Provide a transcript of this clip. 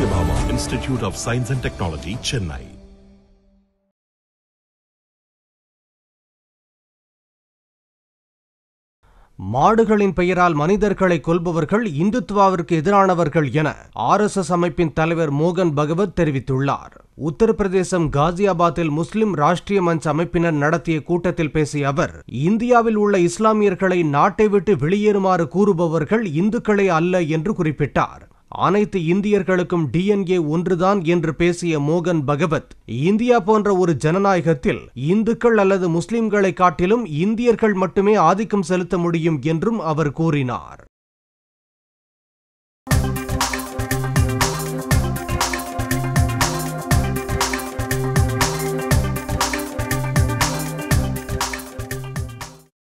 Satyabhama Institute of Science and Technology, Chennai. மாடுகளின் பெயரால் மனிதர்களை கொல்பவர்கள் இந்துத்துவாவிற்கு எதிரானவர்கள் என ஆர்எஸ்எஸ் அமைப்பின் தலைவர் மோகன் பகவத் தெரிவித்துள்ளார் உத்தரப்பிரதேசம் காசியாபாத்தில் முஸ்லிம் ராஷ்டிரிய மஞ்ச் அமைப்பினர் நடத்திய கூட்டத்தில் பேசிய அவர் இந்தியாவில் உள்ள இஸ்லாமியர்களை நாட்டை விட்டு வெளியேறுமாறு கூறுபவர்கள் இந்துக்களே அல்ல என்று குறிப்பிட்டார் அனைத்து இந்தியர்களுக்கும் டிஎன்ஏ ஒன்றுதான் என்று பேசிய மோகன் பகவத் இந்தியா போன்ற ஒரு ஜனநாயகத்தில் இந்துக்கள் அல்லது முஸ்லிம்களை காட்டிலும் இந்தியர்கள் மட்டுமே ஆதிக்கம் செலுத்த முடியும் என்றும் அவர் கூறினார்